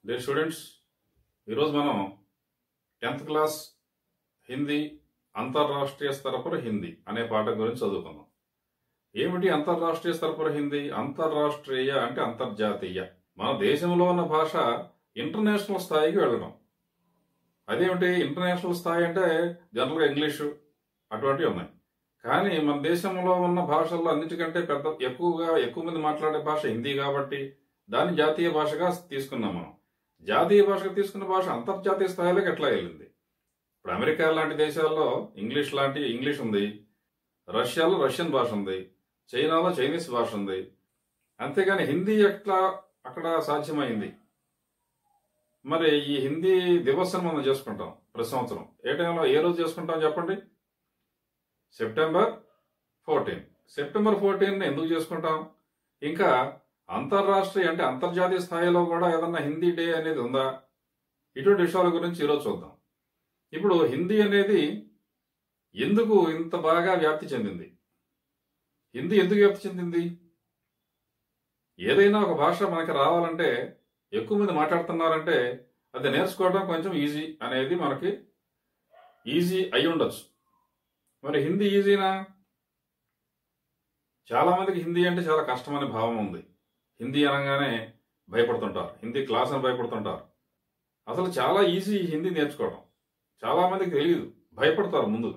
dear students ఈరోజు మనం tenth class Hindi అంతర్రాష్ట్రీయ స్తరపుర హిందీ అనే పాఠం గురించి చదువుకుందాం ఏమిటి అంతర్రాష్ట్రీయ స్తరపుర హిందీ అంతర్రాష్ట్రీయ అంటే అంతర్జాతీయ మన దేశంలో ఉన్న భాష ఇంటర్నేషనల్ స్థాయికి వెళ్ళడం అదేమిటి ఇంటర్నేషనల్ స్థాయి అంటే జనరల్గా ఇంగ్లీషు అటువంటివి ఉన్నాయి కానీ మన దేశంలో ఉన్న భాషల్లో అన్నిటికంటే పెద్ద ఎక్కువగా ఎక్కువ మంది మాట్లాడే భాష హిందీ కాబట్టి దాన్ని జాతీయ భాషగా తీసుకున్నాం మనం జాతీయ భాషగా తీసుకున్న భాష అంతర్జాతీయ స్థాయిలోకి ఎట్లా వెళ్ళింది ఇప్పుడు అమెరికా లాంటి దేశాల్లో ఇంగ్లీష్ లాంటి ఇంగ్లీష్ ఉంది రష్యాలో రష్యన్ భాష ఉంది చైనాలో చైనీస్ భాష ఉంది అంతేగాని హిందీ ఎట్లా అక్కడ సాధ్యమైంది మరి ఈ హిందీ దివస్ అని మనం చేసుకుంటాం ప్రతి సంవత్సరం ఏ టైంలో ఏ రోజు చేసుకుంటాం చెప్పండి సెప్టెంబర్ ఫోర్టీన్ సెప్టెంబర్ ఫోర్టీన్ ఎందుకు చేసుకుంటాం ఇంకా అంతర్రాష్ట్రీయ అంటే అంతర్జాతీయ స్థాయిలో కూడా ఏదన్నా హిందీ డే అనేది ఉందా ఇటువంటి విషయాల గురించి ఈరోజు చూద్దాం ఇప్పుడు హిందీ అనేది ఎందుకు ఇంత బాగా వ్యాప్తి చెందింది హిందీ ఎందుకు వ్యాప్తి చెందింది ఏదైనా ఒక భాష మనకి రావాలంటే ఎక్కువ మంది మాట్లాడుతున్నారంటే అది నేర్చుకోవడం కొంచెం ఈజీ అనేది మనకి ఈజీ అయి ఉండొచ్చు మరి హిందీ ఈజీనా చాలా మందికి హిందీ అంటే చాలా కష్టమనే భావం ఉంది హిందీ అనగానే భయపడుతుంటారు హిందీ క్లాస్ అని భయపడుతుంటారు అసలు చాలా ఈజీ హిందీ నేర్చుకోవడం చాలా మందికి తెలియదు భయపడతారు ముందు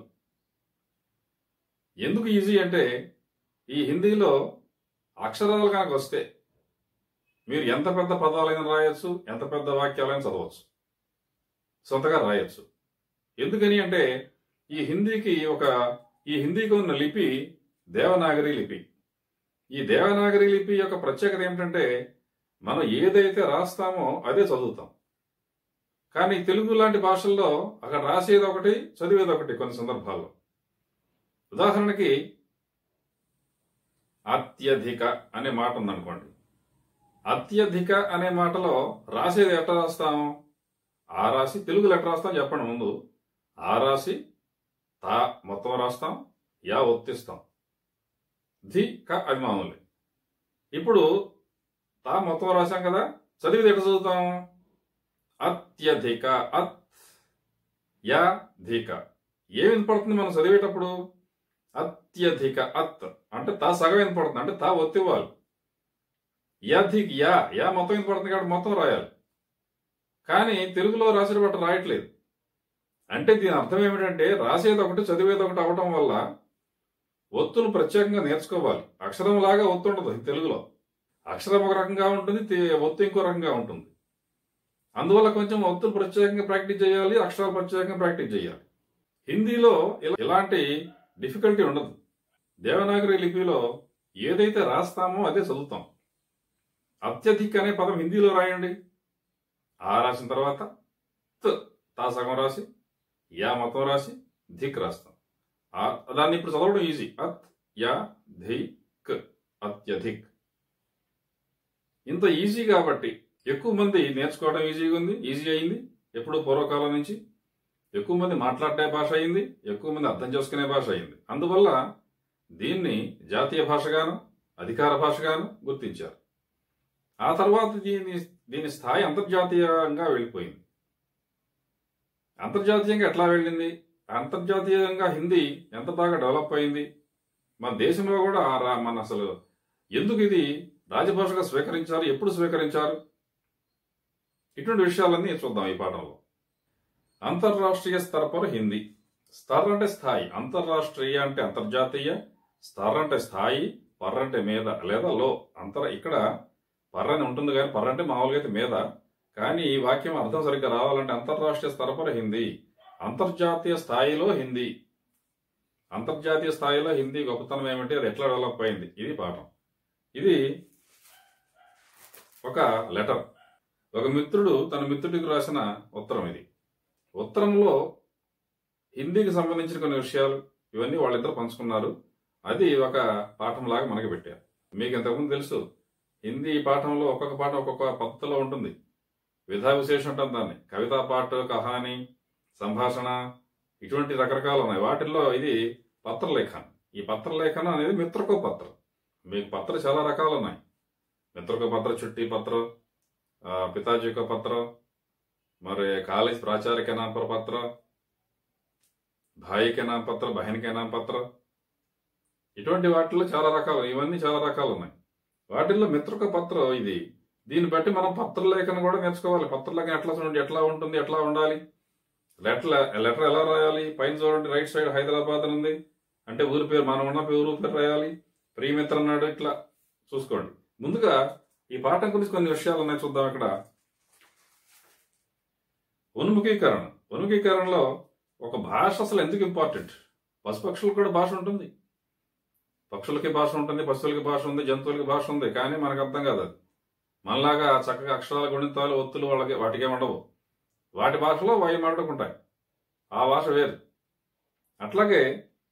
ఎందుకు ఈజీ అంటే ఈ హిందీలో అక్షరాలు కనుక వస్తే మీరు ఎంత పెద్ద పదాలైనా రాయొచ్చు ఎంత పెద్ద వాక్యాలైనా చదవచ్చు సొంతగా రాయొచ్చు ఎందుకని అంటే ఈ హిందీకి ఒక ఈ హిందీకి ఉన్న లిపి దేవనాగరి లిపి ఈ దేవనాగరి లిపి యొక్క ప్రత్యేకత ఏమిటంటే మనం ఏదైతే రాస్తామో అదే చదువుతాం కానీ తెలుగు లాంటి భాషల్లో అక్కడ రాసేది ఒకటి చదివేది ఒకటి కొన్ని సందర్భాల్లో ఉదాహరణకి అత్యధిక అనే మాట ఉందనుకోండి అత్యధిక అనే మాటలో రాసేది ఎట్లా రాస్తాం ఆ రాసి తెలుగులో ఎట్లా రాస్తాం చెప్పండి ముందు ఆ రాసి తా మొత్తం రాస్తాం యా ఒత్తిస్తాం ధి క అది మామూలు ఇప్పుడు తా మొత్తం రాసాం కదా చదివిది ఎట్లా చదువుతాం అత్యధిక అత్ యా ధిక ఏమి వినపడుతుంది మనం చదివేటప్పుడు అత్యధిక అత్ అంటే తా సగం వినపడుతుంది అంటే తా ఒత్తివ్వాలి యధిక్ యా యా మొత్తం వినపడుతుంది కాబట్టి మొత్తం రాయాలి కానీ తెలుగులో రాసిన బట్ట రాయట్లేదు అంటే దీని అర్థం ఏమిటంటే రాసేది ఒకటి చదివేది ఒకటి అవటం వల్ల ఒత్తులు ప్రత్యేకంగా నేర్చుకోవాలి అక్షరం లాగా ఒత్తు ఉండదు తెలుగులో అక్షరం ఒక రకంగా ఉంటుంది తే- ఒత్తు ఇంకో రకంగా ఉంటుంది అందువల్ల కొంచెం ఒత్తులు ప్రత్యేకంగా ప్రాక్టీస్ చేయాలి అక్షరాలు ప్రత్యేకంగా ప్రాక్టీస్ చేయాలి హిందీలో ఇలా- ఇలాంటి డిఫికల్టీ ఉండదు దేవనాగరి లిపిలో ఏదైతే రాస్తామో అదే చదువుతాం అత్యధిక్ అనే పదం హిందీలో రాయండి ఆ రాసిన తర్వాత త్ తా సగం రాసి యా మొత్తం రాసి ధిక్ రాస్తాం ఆ- దాన్ని ఇప్పుడు చదవడం ఈజీ అత్ యా ధిక్ అత్యధిక్ ఇంత ఈజీ కాబట్టి ఎక్కువ మంది నేర్చుకోవడం ఈజీగా ఉంది ఈజీ అయింది ఎప్పుడు పూర్వకాలం నుంచి ఎక్కువ మంది మాట్లాడే భాష అయింది ఎక్కువ మంది అర్థం చేసుకునే భాష అయింది అందువల్ల దీన్ని జాతీయ భాషగాను అధికార భాషగాను గుర్తించారు ఆ తర్వాత దీని దీని స్థాయి అంతర్జాతీయంగా వెళ్ళిపోయింది అంతర్జాతీయంగా ఎట్లా వెళ్ళింది అంతర్జాతీయంగా హిందీ ఎంత బాగా డెవలప్ అయింది మన దేశంలో కూడా ఆ రా- మన అసలు ఎందుకు ఇది రాజభాషగా స్వీకరించారు ఎప్పుడు స్వీకరించారు ఇటువంటి విషయాలన్నీ చూద్దాం ఈ పాఠంలో అంతర్రాష్ట్రీయ స్తరపర హిందీ స్తర్ అంటే స్థాయి అంతర్రాష్ట్రీయ అంటే అంతర్జాతీయ స్తర్ అంటే స్థాయి పర్ అంటే మీద లేదా లో అంతర ఇక్కడ పర్ అని ఉంటుంది కానీ పర్ అంటే మామూలుగా అయితే మీద కానీ ఈ వాక్యం అర్థం సరిగ్గా రావాలంటే అంతర్రాష్ట్రీయ స్తరపర హిందీ అంతర్జాతీయ స్థాయిలో హిందీ అంతర్జాతీయ స్థాయిలో హిందీ గొప్పతనం ఏమిటి అది ఎట్లా డెవలప్ అయింది ఇది పాఠం ఇది ఒక లెటర్ ఒక మిత్రుడు తన మిత్రుడికి రాసిన ఉత్తరం ఇది ఉత్తరంలో హిందీకి సంబంధించిన కొన్ని విషయాలు ఇవన్నీ వాళ్ళిద్దరు పంచుకున్నారు అది ఒక పాఠంలాగా మనకి పెట్టారు మీకు ఇంతకుముందు తెలుసు హిందీ పాఠంలో ఒక్కొక్క పాఠం ఒక్కొక్క పద్ధతిలో ఉంటుంది విధా విశేషం ఉంటుంది దాన్ని కవితా పాట కహాని సంభాషణ ఇటువంటి రకరకాలు ఉన్నాయి వాటిల్లో ఇది పత్రలేఖనం ఈ పత్రలేఖనం అనేది మిత్రకో పత్రం మీకు పత్ర చాలా రకాలు ఉన్నాయి మిత్రకో పత్ర చుట్టి పత్రం ఆ, పితాజీ కో పత్ర మరి కాలేజ్ ప్రాచార్య కే నామ్ పర్ పత్ర భాయి కే నామ్ పత్ర బహన్ కే నామ్ పత్ర ఇటువంటి వాటిల్లో చాలా రకాలు ఇవన్నీ చాలా రకాలు ఉన్నాయి వాటిల్లో మిత్రక పత్రం ఇది దీన్ని బట్టి మనం పత్రలేఖను కూడా నేర్చుకోవాలి పత్రలేఖనం ఎట్లా చూడండి ఎట్లా ఉంటుంది ఎట్లా ఉండాలి లెటర్ లెటర్ ఎలా రాయాలి పైన చూడండి రైట్ సైడ్ హైదరాబాద్ అని ఉంది అంటే ఊరి పేరు మనం ఉన్న ఊరు పేరు రాయాలి ప్రియమిత్ర అన్నాడు ఇట్లా చూసుకోండి ముందుగా ఈ పాఠం గురించి కొన్ని విషయాలు ఉన్నాయి చూద్దాం ఇక్కడ ఉన్ముఖీకరణ ఉన్ముఖీకరణలో ఒక భాష అసలు ఎందుకు ఇంపార్టెంట్ పశుపక్షులకు కూడా భాష ఉంటుంది పక్షులకి భాష ఉంటుంది పశువులకి భాష ఉంది జంతువులకి భాష ఉంది కానీ మనకు అర్థం కాదు అది మనలాగా చక్కగా అక్షరాల గుణితాలు ఒత్తులు వాళ్ళకి వాటికే ఉండవు వాటి భాషలో వాయి మాట్లాడుకుంటాయి ఆ భాష వేరు అట్లాగే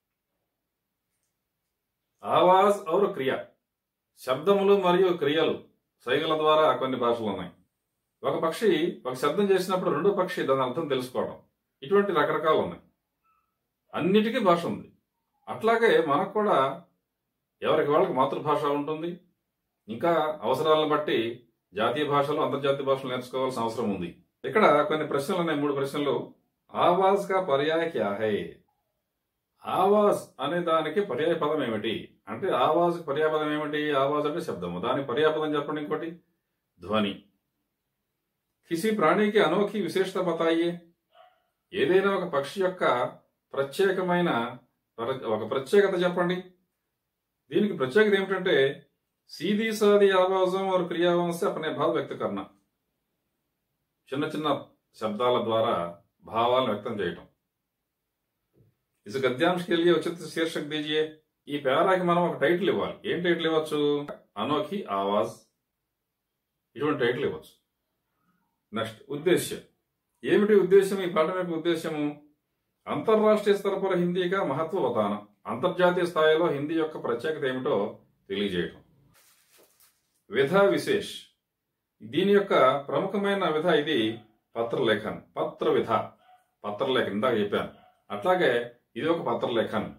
ఆవాజ్ ఔర్ క్రియ శబ్దములు మరియు క్రియలు సైగల ద్వారా కొన్ని భాషలు ఉన్నాయి ఒక పక్షి ఒక శబ్దం చేసినప్పుడు రెండో పక్షి దాని అర్థం తెలుసుకోవడం ఇటువంటి రకరకాలు ఉన్నాయి అన్నిటికీ భాష ఉంది అట్లాగే మనకు కూడా ఎవరికి వాళ్ళకి మాతృభాష ఉంటుంది ఇంకా అవసరాలను బట్టి జాతీయ భాషలు అంతర్జాతీయ భాషలు నేర్చుకోవాల్సిన అవసరం ఉంది ఇక్కడ కొన్ని ప్రశ్నలు ఉన్నాయి మూడు ప్రశ్నలు ఆవాజ్ కా పర్యాయ క్యా హై ఆవాజ్ అనే దానికి పర్యాయ పదం ఏమిటి అంటే ఆవాజ్ పర్యాయ పదం ఏమిటి ఆవాజ్ అంటే శబ్దము దాని పర్యాయ పదం చెప్పండి ఇంకోటి ధ్వని కిసి ప్రాణికి అనోఖి విశేషత బతాయి ఏదైనా ఒక పక్షి యొక్క ప్రత్యేకమైన ప్ర- ఒక ప్రత్యేకత చెప్పండి దీనికి ప్రత్యేకత ఏమిటంటే సీదీ సాది ఆవాజం और క్రియావం से अपने भाव వ్యక్త करना చిన్న చిన్న శబ్దాల ద్వారా భావాలను వ్యక్తం చేయటం ఇస్ గద్యాంశ के लिए ఉచిత శీర్షక్ దీజియే ఈ పేరాకి మనం ఒక టైటిల్ ఇవ్వాలి ఏం టైటిల్ ఇవ్వచ్చు అనోఖి ఆవాజ్ ఇటువంటి టైటిల్ ఇవ్వచ్చు నెక్స్ట్ ఉద్దేశ్యం ఏమిటి ఉద్దేశం ఈ పాఠం యొక్క ఉద్దేశము అంతర్రాష్ట్రీయ స్తరపర హిందీగా మహత్వ అవతానం అంతర్జాతీయ స్థాయిలో హిందీ యొక్క ప్రత్యేకత ఏమిటో తెలియజేయటం విధ విశేష్ దీని యొక్క ప్రముఖమైన విధ ఇది పత్రలేఖన్ పత్ర విధ పత్రలేఖన్ ఇందాక చెప్పాను అట్లాగే ఇది ఒక పత్రలేఖన్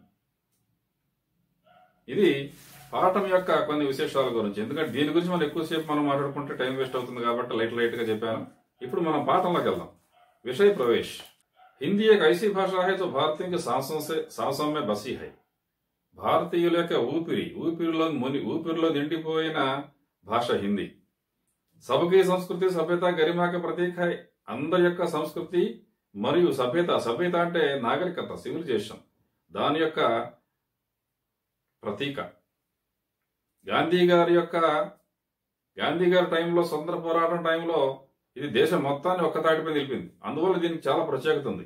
ఇది పాఠం యొక్క కొన్ని విశేషాల గురించి ఎందుకంటే దీని గురించి మనం ఎక్కువసేపు మనం మాట్లాడుకుంటే టైం వేస్ట్ అవుతుంది కాబట్టి లైట్ లైట్ గా చెప్పాను ఇప్పుడు మనం పాఠంలోకి వెళ్దాం విషయ ప్రవేశ్ హిందీ एक ऐसी भाषा है जो भारतीयों के सांसों से सांसों में बसी है భారతీయుల యొక్క ఊపిరి ఊపిరిలో ముని ఊపిరిలో నిండిపోయిన భాష హిందీ సబకి సంస్కృతి సభ్యత గరిమాక ప్రతీక హై అందరి యొక్క సంస్కృతి మరియు సభ్యత సభ్యత అంటే నాగరికత సివిలైజేషన్ దాని యొక్క ప్రతీక గాంధీ గారి యొక్క గాంధీ గారి టైంలో స్వతంత్ర పోరాటం టైంలో ఇది దేశం మొత్తాన్ని ఒక్క తాటిపై నిలిపింది అందువల్ల దీనికి చాలా ప్రత్యేకత ఉంది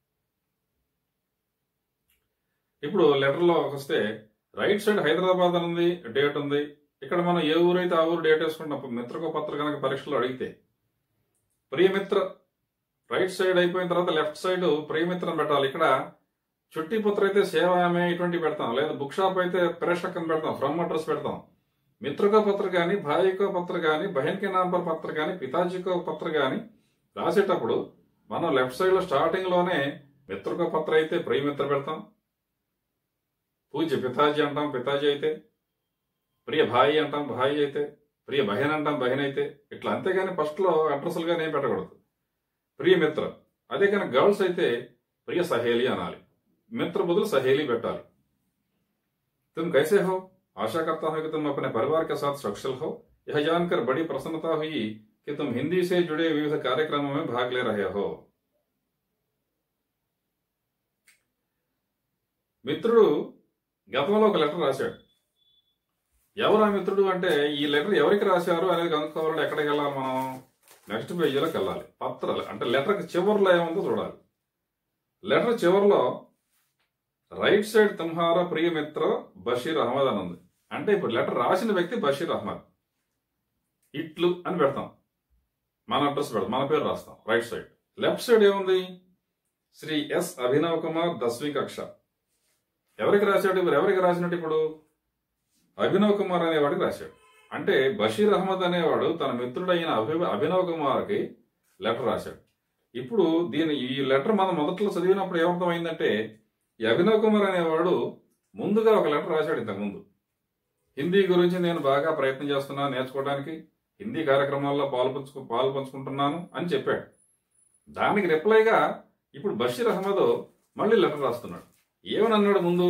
ఇప్పుడు లెటర్లో వస్తే రైట్ సైడ్ హైదరాబాద్ అని ఉంది డేట్ ఉంది ఇక్కడ మనం ఏ ఊరైతే ఆ ఊరు డేట్ వేసుకుంటాం మిత్రకో పత్ర కనుక పరీక్షలో అడిగితే ప్రియమిత్ర రైట్ సైడ్ అయిపోయిన తర్వాత లెఫ్ట్ సైడ్ ప్రియమిత్రం పెట్టాలి ఇక్కడ చుట్టి పుత్ర అయితే సేవ ఆమె ఇటువంటి పెడతాం లేదా బుక్ షాప్ అయితే ప్రేషక్ అని పెడతాం ఫ్రమ్ అడ్రస్ పెడతాం మిత్రకో పత్ర కానీ భాయికో పత్ర కానీ బహన్కి నాంపర్ పత్ర కానీ పితాజీకో పత్ర కానీ రాసేటప్పుడు మనం లెఫ్ట్ సైడ్ లో స్టార్టింగ్ లోనే మిత్రకో పత్ర అయితే ప్రియమిత్ర పెడతాం పూజ్య పితాజీ అంటాం పితాజీ అయితే ప్రియ భాయి అంటాం భాయి అయితే ప్రియ బహన్ అంటాం బహన్ అయితే ఇట్లా అంతేగాని ఫస్ట్ లో అడ్రస్లుగా నేను పెట్టకూడదు ప్రియ మిత్ర అదే కానీ గర్ల్స్ అయితే ప్రియ సహేలి అనాలి మిత్ర బదులు సహేలి పెట్టాలి तुम कैसे हो आशा करता हूं कि तुम अपने परिवार के साथ सक्षल हो यह जानकर बड़ी प्रसन्नता हुई कि तुम हिंदी से जुड़े विविध कार्यक्रमों में भाग ले रहे हो మిత్రుడు గతంలో ఒక లెటర్ రాశాడు ఎవరు ఆ మిత్రుడు అంటే ఈ లెటర్ ఎవరికి రాశారు అనేది కనుక్కోవాలంటే ఎక్కడికి వెళ్ళాలి మనం నెక్స్ట్ పేజీలోకి వెళ్ళాలి పత్రాలు అంటే లెటర్కి చివరిలో ఏముందో చూడాలి లెటర్ చివరిలో రైట్ సైడ్ తుమ్హారా ప్రియ మిత్ర బషీర్ అహ్మద్ అని ఉంది అంటే ఇప్పుడు లెటర్ రాసిన వ్యక్తి బషీర్ అహ్మద్ ఇట్లు అని పెడతాం మన అడ్రస్ పెడతాం మన పేరు రాస్తాం రైట్ సైడ్ లెఫ్ట్ సైడ్ ఏముంది శ్రీ ఎస్ అభినవ్ కుమార్ దస్వీ కక్ష ఎవరికి రాశాడు ఇప్పుడు ఎవరికి రాసినట్టు ఇప్పుడు అభినవ్ కుమార్ అనేవాడికి రాశాడు అంటే బషీర్ అహ్మద్ అనేవాడు తన మిత్రుడైన అభి అభినవ్ కుమార్కి లెటర్ రాశాడు ఇప్పుడు దీని ఈ లెటర్ మనం మొదట్లో చదివినప్పుడు ఏమర్థమైందంటే ఈ అభినవ్ కుమార్ అనేవాడు ముందుగా ఒక లెటర్ రాశాడు ఇంతకు ముందు హిందీ గురించి నేను బాగా ప్రయత్నం చేస్తున్నా నేర్చుకోవడానికి హిందీ కార్యక్రమాల్లో పాల్పంచుకు పాల్పంచుకుంటున్నాను అని చెప్పాడు దానికి రిప్లైగా ఇప్పుడు బషీర్ అహ్మద్ మళ్ళీ లెటర్ రాస్తున్నాడు ఏమని అన్నాడు ముందు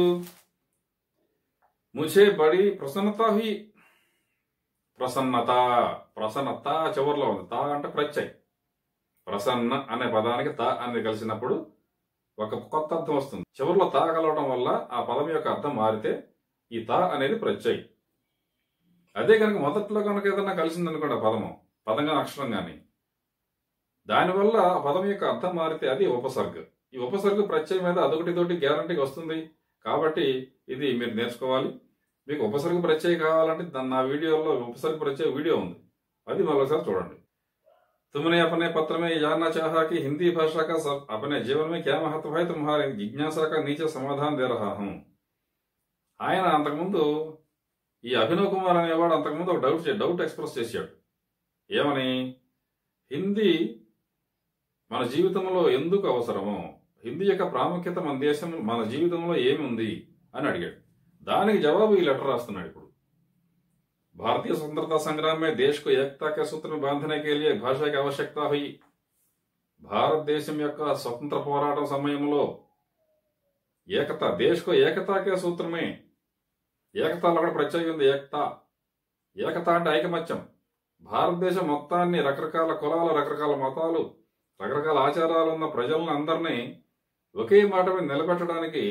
ముझे బడి ప్రసన్నత హుయి ప్రసన్నత ప్రసన్నత చివరిలో ఉంది తా అంటే ప్రత్యయ్ ప్రసన్న అనే పదానికి తా అనేది కలిసినప్పుడు ఒక కొత్త అర్థం వస్తుంది చివరిలో తా కలవడం వల్ల ఆ పదం యొక్క అర్థం మారితే ఈ తా అనేది ప్రత్యయ్ అదే కనుక మొదట్లో కనుక ఏదైనా కలిసింది అనుకోండి ఆ పదము పదంగా అక్షరం కానీ దానివల్ల ఆ పదం యొక్క అర్థం మారితే అది ఉపసర్గ ఈ ఉపసర్గ ప్రత్యయం మీద అదొకటి తోటి గ్యారంటీకి వస్తుంది కాబట్టి ఇది మీరు నేర్చుకోవాలి మీకు ఉపసర్గ ప్రత్యయ కావాలంటే దాన్ని నా వీడియోలో ఉపసర్గ ప్రత్యయ వీడియో ఉంది అది మరోసారి చూడండి तुमने अपने पत्र में ये जानना चाहा कि हिंदी भाषा का सब अपने जीवन में क्या महत्व है तुम्हारे जिज्ञासा का नीचे समाधान दे रहा हूं ఆయన అంతకుముందు ఈ అభినవ్ కుమార్ అనేవాడు అంతకుముందు ఒక డౌట్ చే- డౌట్ ఎక్స్ప్రెస్ చేశాడు ఏమని హిందీ మన జీవితంలో ఎందుకు అవసరమో హిందీ యొక్క ప్రాముఖ్యత మన దేశం మన జీవితంలో ఏమి ఉంది అని అడిగాడు దానికి జవాబు ఈ లెటర్ రాస్తున్నాడు ఇప్పుడు भारतीय स्वतंत्रता संग्राम में देश को एकता के सूत्र में बांधने के लिए भाषा की आवश्यकता हुई భారతదేశం యొక్క స్వతంత్ర పోరాటం సమయంలో ఏకత దేశకు ఏకతాకే సూత్రమే ఏకతాలో కూడా ప్రత్యేకం ఉంది ఏకత ఏకత అంటే ఐకమత్యం భారతదేశం మొత్తాన్ని రకరకాల కులాలు రకరకాల మతాలు రకరకాల ఆచారాలు ఉన్న ప్రజలను అందరినీ ఒకే మాట మీద నిలబెట్టడానికి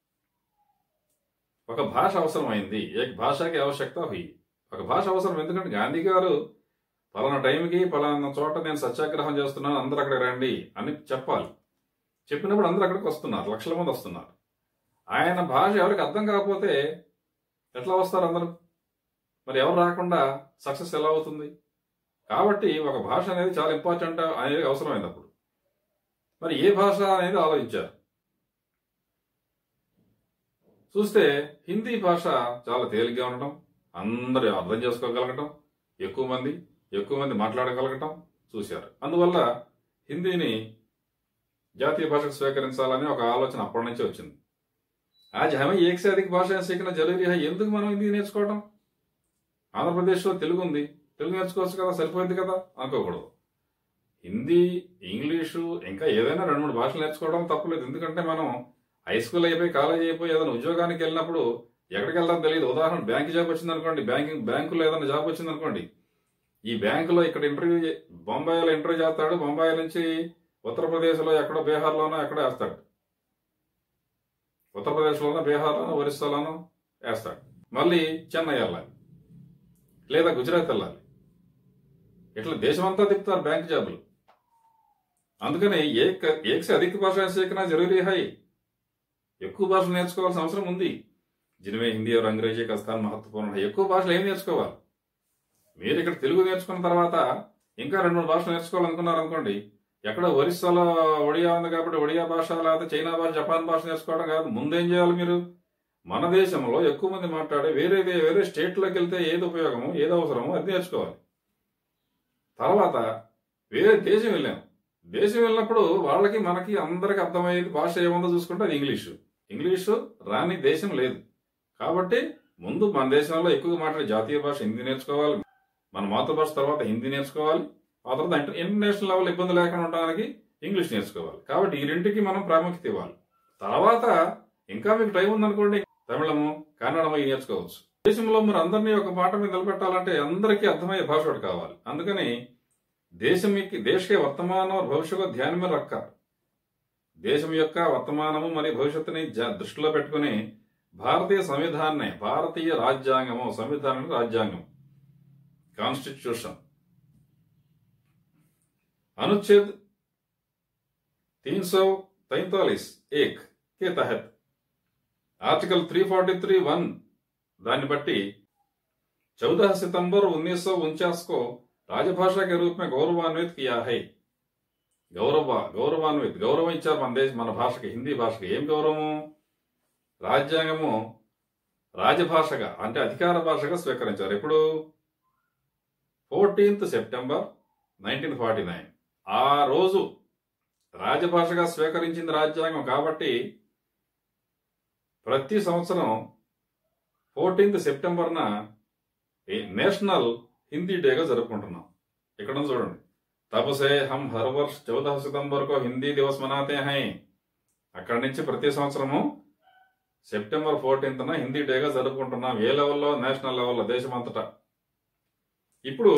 ఒక భాష అవసరమైంది ఏ భాషకి ఆవశ్యకత హుయి ఒక భాష అవసరం ఎందుకంటే గాంధీ గారు పలానా టైంకి పలానా చోట నేను సత్యాగ్రహం చేస్తున్నాను అందరూ అక్కడికి రండి అని చెప్పాలి చెప్పినప్పుడు అందరూ అక్కడికి వస్తున్నారు లక్షల మంది వస్తున్నారు ఆయన భాష ఎవరికి అర్థం కాకపోతే ఎట్లా వస్తారు అందరూ మరి ఎవరు రాకుండా సక్సెస్ ఎలా అవుతుంది కాబట్టి ఒక భాష అనేది చాలా ఇంపార్టెంట్ అనేది అవసరమైంది అప్పుడు మరి ఏ భాష అనేది ఆలోచించారు చూస్తే హిందీ భాష చాలా తేలిగ్గా ఉండటం అందరూ అర్థం చేసుకోగలగటం ఎక్కువ మంది ఎక్కువ మంది మాట్లాడగలగటం చూశారు అందువల్ల హిందీని జాతీయ భాషకు స్వీకరించాలని ఒక ఆలోచన అప్పటి నుంచి వచ్చింది आज हमें एक से अधिक భాష సీఖన జరూరీ హై ఎందుకు మనం హిందీ నేర్చుకోవడం ఆంధ్రప్రదేశ్లో తెలుగు ఉంది తెలుగు నేర్చుకోవచ్చు కదా సరిపోయింది కదా అనుకోకూడదు హిందీ ఇంగ్లీషు ఇంకా ఏదైనా రెండు మూడు భాషలు నేర్చుకోవడం తప్పులేదు ఎందుకంటే మనం హై స్కూల్ అయిపోయి కాలేజ్ అయిపోయి ఏదైనా ఉద్యోగానికి వెళ్ళినప్పుడు ఎక్కడికి వెళ్దాం తెలియదు ఉదాహరణ బ్యాంక్ జాబ్ వచ్చింది అనుకోండి బ్యాంకింగ్ బ్యాంకులో ఏదైనా జాబ్ వచ్చింది అనుకోండి ఈ బ్యాంకులో ఇక్కడ ఇంటర్వ్యూ చే- బొంబాయిలో ఇంటర్వ్యూ చేస్తాడు బొంబాయి నుంచి ఉత్తరప్రదేశ్లో ఎక్కడో బీహార్లోనో ఎక్కడో వేస్తాడు ఉత్తరప్రదేశ్లోనో బీహార్లోనో ఒరిస్సాలోనో వేస్తాడు మళ్ళీ చెన్నై వెళ్ళాలి లేదా గుజరాత్ వెళ్ళాలి ఇట్లా దేశమంతా తిప్పుతారు బ్యాంక్ జాబులు అందుకని ఏక్ ఏక్ से अधिक భాష सीखना जरूरी है ఎక్కువ భాషలు నేర్చుకోవాల్సిన అవసరం ఉంది జినమే హిందీ और అంగ్రేజీ का स्थान महत्वपूर्ण है ఎక్కువ భాషలు ఏం నేర్చుకోవాలి మీరు ఇక్కడ తెలుగు నేర్చుకున్న తర్వాత ఇంకా రెండు మూడు భాషలు నేర్చుకోవాలనుకున్నారు అనుకోండి ఎక్కడ ఒరిస్సాలో ఒడియా ఉంది కాబట్టి ఒడియా భాష లేకపోతే చైనా భాష జపాన్ భాష నేర్చుకోవడం కాదు ముందేం చేయాలి మీరు మన దేశంలో ఎక్కువ మంది మాట్లాడే వేరే వేరే స్టేట్లోకి వెళ్తే ఏది ఉపయోగమో ఏది అవసరమో అది నేర్చుకోవాలి తర్వాత వేరే దేశం వెళ్ళాం దేశం వెళ్ళినప్పుడు వాళ్ళకి మనకి అందరికి అర్థమయ్యేది భాష ఏముందో చూసుకుంటే అది ఇంగ్లీషు ఇంగ్లీషు రాని దేశం లేదు కాబట్టి ముందు మన దేశంలో ఎక్కువగా మాట్లాడే జాతీయ భాష హిందీ నేర్చుకోవాలి మన మాతృభాష తర్వాత హిందీ నేర్చుకోవాలి ఆ తర్వాత ఇంటర్ ఇంటర్నేషనల్ లెవెల్ ఇబ్బంది లేకుండా ఉండడానికి ఇంగ్లీష్ నేర్చుకోవాలి కాబట్టి ఈ రెండుకి మనం ప్రాముఖ్యత ఇవ్వాలి తర్వాత ఇంకా మీకు టైం ఉందనుకోండి తమిళము కన్నడము ఇవి నేర్చుకోవచ్చు దేశంలో మరి అందరినీ ఒక మాట మీద నిలబెట్టాలంటే అందరికీ అర్థమయ్యే భాష ఒకటి కావాలి అందుకని దేశం యొక్క దేశ వర్తమానం और भविष्य को ध्यान में रखकर దేశం యొక్క వర్తమానము మరియు భవిష్యత్తుని జ- దృష్టిలో పెట్టుకుని భారతీయ సంవిధాన్ని భారతీయ రాజ్యాంగము సంవిధానం రాజ్యాంగం కాన్స్టిట్యూషన్ अनुच्छेद तीन सौ तैतालीस एक के तहत आर्टिकल 343 वन दानी बट्टी चौदह सितंबर उन्नीस को राजभाषा के रूप में गौरवान्वित किया है గౌరవ గౌరవాన్విత్ గౌరవం ఇచ్చారు మన దేశం మన భాషకి హిందీ భాషకి ఏం గౌరవము రాజ్యాంగము రాజభాషగా అంటే అధికార భాషగా స్వీకరించారు ఎప్పుడు fourteenth September nineteen forty nine ఆ రోజు రాజభాషగా స్వీకరించింది రాజ్యాంగం కాబట్టి ప్రతి సంవత్సరం ఫోర్టీన్త్ సెప్టెంబర్న ఈ నేషనల్ హిందీ డేగా జరుపుకుంటున్నాం ఇక్కడ ఉంది చూడండి తబసే హమ్ హర్ వర్ష్ చౌదహ సితంబర్ కో హిందీ దివస్ మనాతే హై అక్కడి నుంచి ప్రతి సంవత్సరము సెప్టెంబర్ ఫోర్టీన్త్న హిందీ డేగా జరుపుకుంటున్నాం ఏ లెవెల్లో నేషనల్ లెవెల్లో దేశమంతటా ఇప్పుడు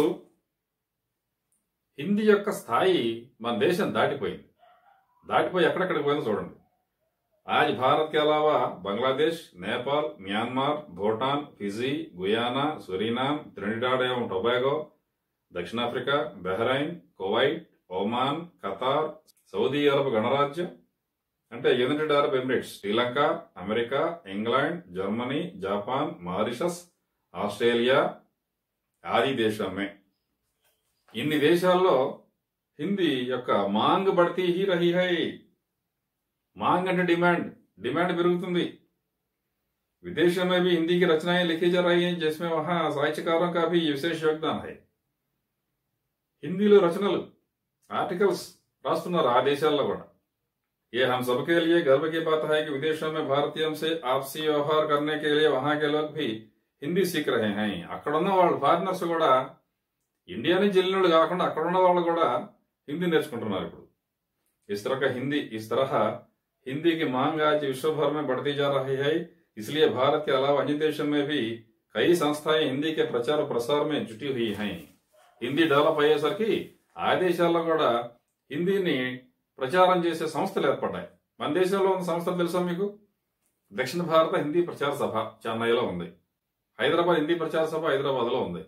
హిందీ యొక్క స్థాయి మన దేశం దాటిపోయింది దాటిపోయి ఎక్కడెక్కడికి పోయిందో చూడండి आज भारत के अलावा Bangladesh Nepal Myanmar Bhutan Fiji Guyana Suriname Trinidad एवं टोबैगो दक्षिण Africa Bahrain Kuwait Oman Qatar Saudi Arab గణరాజ్యం అంటే United Arab Emirates Sri Lanka America England Germany Japan Mauritius Australia ఆది దేశమే ఇన్ని దేశాల్లో హిందీ యొక్క మాంగ్ బడితీ హీ రహీ హై मांग అంటే डिमांड डिमांड పెరుగుతుంది विदेशों में भी हिंदी की रचनाएं लिखी जा रही हैं जिसमें वहां साहित्यकारों का भी विशेष योगदान है హిందీలో రచనలు ఆర్టికల్స్ రాస్తున్నారు ఆ దేశాల్లో కూడా ये हम सबके लिए गर्व की बात है कि विदेशों में भारतीयों से आपसी व्यवहार करने के लिए वहां के लोग भी హిందీ సీక్ రహే హై అక్కడ ఉన్న వాళ్ళు ఫారినర్స్ కూడా ఇండియా నుంచి వెళ్ళిన వాళ్ళు కాకుండా అక్కడ ఉన్న వాళ్ళు కూడా హిందీ నేర్చుకుంటున్నారు ఇప్పుడు इस तरह का हिंदी इस तरह हिंदी की मांग आज विश्व भर में बढ़ती जा रही है इसलिए भारत के अलावा अन्य देशों में भी कई संस्थाएं हिंदी के प्रचार और प्रसार में जुटी हुई हैं హిందీ డెవలప్ అయ్యేసరికి ఆ దేశాల్లో కూడా హిందీని ప్రచారం చేసే సంస్థలు ఏర్పడ్డాయి మన దేశంలో ఉన్న సంస్థలు తెలుసా మీకు దక్షిణ భారత హిందీ ప్రచార సభ చెన్నైలో ఉంది హైదరాబాద్ హిందీ ప్రచార సభ హైదరాబాద్ లో ఉంది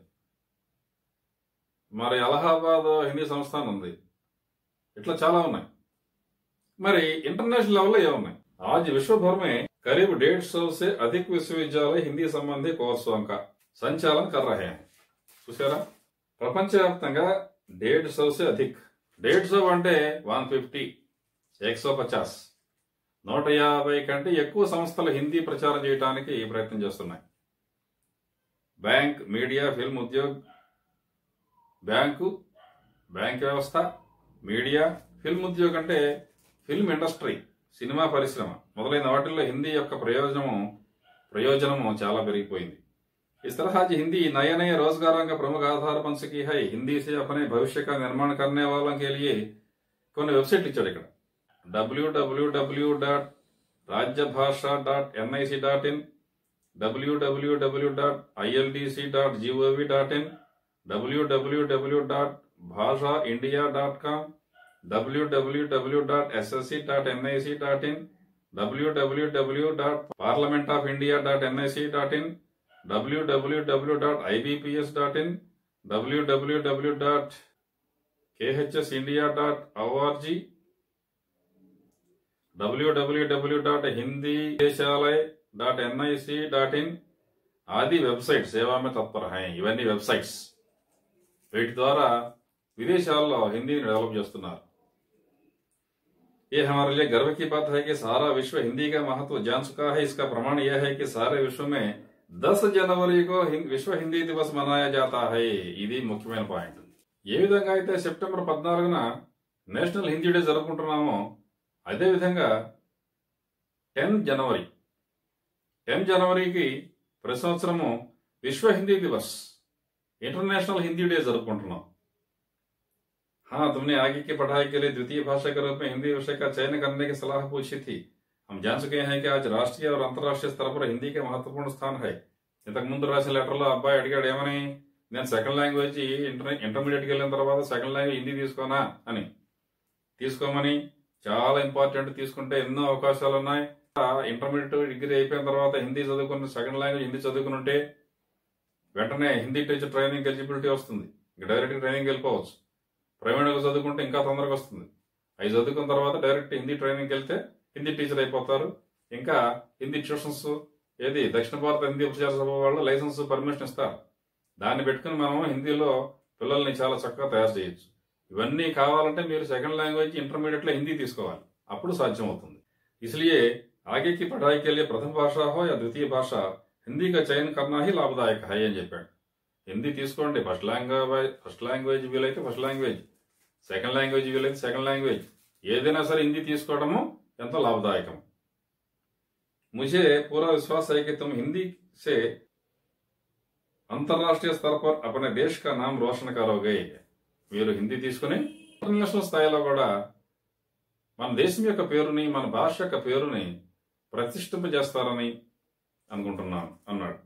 మరి అలహాబాద్ హిందీ సంస్థానం ఉంది ఇట్లా చాలా ఉన్నాయి మరి इंटरनेशनल लेवल ये ఉన్నాయి आज विश्व भर में करीब डेढ़ सौ से अधिक विश्वविद्यालय हिंदी संबंधी कोर्सों का संचालन कर रहे हैं చూసారా ప్రపంచవ్యాప్తంగా డేఢ్ సో సే అధిక్ డేఢ్ సో అంటే వన్ ఫిఫ్టీ ఎక్సో పచాస్ నూట యాభై కంటే ఎక్కువ సంస్థలు హిందీ ప్రచారం చేయడానికి ప్రయత్నం చేస్తున్నాయి బ్యాంక్ మీడియా ఫిల్మ్ ఉద్యోగ్ బ్యాంకు బ్యాంక్ వ్యవస్థ మీడియా ఫిల్మ్ ఉద్యోగ్ అంటే ఫిల్మ్ ఇండస్ట్రీ సినిమా పరిశ్రమ మొదలైన వాటిల్లో హిందీ యొక్క ప్రయోజనము ప్రయోజనము చాలా పెరిగిపోయింది इस तरह आज हिंदी नए नए रोजगारों का प्रमुख आधार बन चुकी है हिंदी से अपने भविष्य का निर्माण करने वालों के लिए కొన్ని వెబ్సైట్లు ఇచ్చాడు ఇక్కడ WWW dot Rajbhasha dot NIC dot in WWW dot ILDC dot GOV dot in WWW dot Bhasha India dot com WWW dot SSC dot NIC dot in WWW dot parliament of India dot NIC dot in WWW dot IBPS dot in WWW dot KHS India dot ORG WWW dot Hindi దేశాలయ dot NIC dot in ఆది website సేవా మే తత్పర high ఇవన్నీ websites వీటి ద్వారా విదేశాల్లో హిందీని develop చేస్తున్నారు ये हमारे लिए गर्व की बात है कि सारा विश्व हिंदी का महत्व जान चुका है इसका प्रमाण यह है कि सारे विश्व में 10 जनवरी को हिं- విశ్వ హిందీ దివస్ మనాయా జాతా హై ఇది ముఖ్యమైన పాయింట్ ఏ విధంగా అయితే సెప్టెంబర్ పద్నాలుగున నేషనల్ హిందీ డే జరుపుకుంటున్నామో అదే విధంగా టెన్ జనవరి టెన్ జనవరికి ప్రతి సంవత్సరము విశ్వ హిందీ దివస్ ఇంటర్నేషనల్ హిందీ డే జరుపుకుంటున్నాం हाँ तुमने आगे की पढ़ाई के लिए द्वितीय भाषा के रूप में हिंदी विषय का चयन करने की सलाह पूछी थी हम जान चुके हैं कि आज राष्ट्रीय और अंतर्राष्ट्रीय स्तर पर हिंदी के महत्वपूर्ण स्थान है ఇంతకు ముందు రాసిన లెటర్లో అబ్బాయి అడిగాడు ఏమని నేను సెకండ్ లాంగ్వేజ్ ఇంటర్ ఇంటర్మీడియట్కి వెళ్ళిన తర్వాత సెకండ్ లాంగ్వేజ్ హిందీ తీసుకోనా అని తీసుకోమని చాలా ఇంపార్టెంట్ తీసుకుంటే ఎన్నో అవకాశాలు ఉన్నాయి ఇంటర్మీడియట్ డిగ్రీ అయిపోయిన తర్వాత హిందీ చదువుకున్న సెకండ్ లాంగ్వేజ్ హిందీ చదువుకుని ఉంటే వెంటనే హిందీ టీచర్ ట్రైనింగ్ ఎలిజిబిలిటీ వస్తుంది ఇంకా డైరెక్ట్ ట్రైనింగ్ వెళ్ళిపోవచ్చు ప్రైవేట్గా చదువుకుంటే ఇంకా తొందరగా వస్తుంది అవి చదువుకున్న తర్వాత డైరెక్ట్ హిందీ ట్రైనింగ్కి వెళ్తే హిందీ టీచర్ అయిపోతారు ఇంకా హిందీ ట్యూషన్స్ ఏది దక్షిణ భారత హిందీ ఉపచార సభ వాళ్ళు లైసెన్స్ పర్మిషన్ ఇస్తారు దాన్ని పెట్టుకుని మనం హిందీలో పిల్లల్ని చాలా చక్కగా తయారు చేయొచ్చు ఇవన్నీ కావాలంటే మీరు సెకండ్ లాంగ్వేజ్ ఇంటర్మీడియట్ లో హిందీ తీసుకోవాలి అప్పుడు సాధ్యం అవుతుంది इसलिए आगे की पढ़ाई के लिए प्रथम भाषा हो या द्वितीय भाषा హిందీ का चयन करना ही लाभदायक है అని చెప్పాడు హిందీ తీసుకోండి ఫస్ట్ లాంగ్వేజ్ ఫస్ట్ లాంగ్వేజ్ వీలైతే ఫస్ట్ లాంగ్వేజ్ సెకండ్ లాంగ్వేజ్ వీలైతే సెకండ్ లాంగ్వేజ్ ఏదైనా సరే హిందీ తీసుకోవడము ఎంతో లాభదాయకం मुझे पूरा विश्वास है कि तुम हिंदी से अंतर्राष्ट्रीय स्तर पर अपने देश का नाम रोशन करोगे మీరు హిందీ తీసుకుని ఇంటర్నేషనల్ స్థాయిలో కూడా మన దేశం యొక్క పేరుని మన భాష యొక్క పేరుని ప్రతిష్ఠింపజేస్తారని అనుకుంటున్నాను అన్నాడు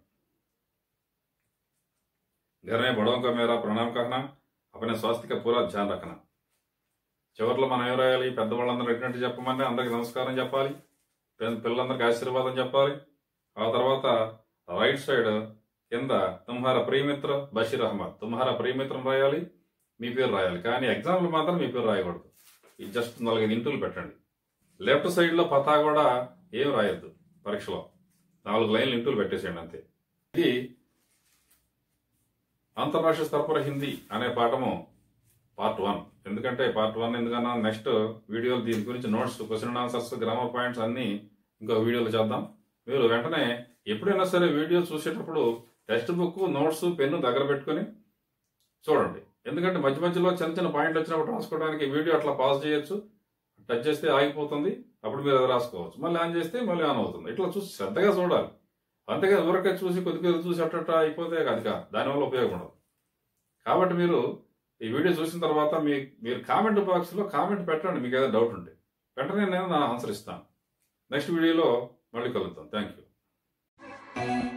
घर में बड़ों का मेरा प्रणाम कहना अपने स्वास्थ्य का पूरा ध्यान रखना చివరిలో మనం ఏం రాయాలి పెద్దవాళ్ళందరూ ఎటువంటి చెప్పమంటే అందరికి నమస్కారం చెప్పాలి పిల్ల- పిల్లలందరికీ ఆశీర్వాదం చెప్పాలి ఆ తర్వాత రైట్ సైడ్ కింద తుమ్హార ప్రియమిత్ర బషీర్ అహ్మద్ తుమ్హార ప్రియమిత్రం రాయాలి మీ పేరు రాయాలి కానీ ఎగ్జామ్లో మాత్రం మీ పేరు రాయకూడదు ఇది జస్ట్ నాలుగైదు ఇంటూలు పెట్టండి లెఫ్ట్ సైడ్ లో పతా కూడా ఏం రాయొద్దు పరీక్షలో నాలుగు లైన్లు ఇంటూలు పెట్టేసేయండి అంతే ఇది అంతర్రాష్ట్రీయ స్తరపర హిందీ అనే పాఠము పార్ట్ వన్ ఎందుకంటే పార్ట్ వన్ ఎందుకన్నా నెక్స్ట్ వీడియోలు దీని గురించి notes question answers grammar points అన్ని ఇంకో వీడియోలు చేద్దాం మీరు వెంటనే ఎప్పుడైనా సరే వీడియో చూసేటప్పుడు టెక్స్ట్ బుక్ నోట్స్ పెన్ను దగ్గర పెట్టుకొని చూడండి ఎందుకంటే మధ్య మధ్యలో చిన్న చిన్న పాయింట్లు వచ్చినప్పుడు రాసుకోవడానికి వీడియో అట్లా పాజ్ చేయొచ్చు టచ్ చేస్తే ఆగిపోతుంది అప్పుడు మీరు అది రాసుకోవచ్చు మళ్ళీ ఆన్ చేస్తే మళ్ళీ ఆన్ అవుతుంది ఇట్లా చూసి శ్రద్ధగా చూడాలి అంతేగా ఊరకే చూసి కొద్ది కొద్ది చూసి అట్ట అయిపోతే అది కాదు దానివల్ల ఉపయోగం ఉండదు కాబట్టి మీరు ఈ వీడియో చూసిన తర్వాత మీ మీరు కామెంట్ బాక్స్లో కామెంట్ పెట్టండి మీకు ఏదైనా డౌట్ ఉంటే వెంటనే నేను నా ఆన్సర్ ఇస్తాను నెక్స్ట్ వీడియోలో మళ్ళీ కలుద్దాం థ్యాంక్ యూ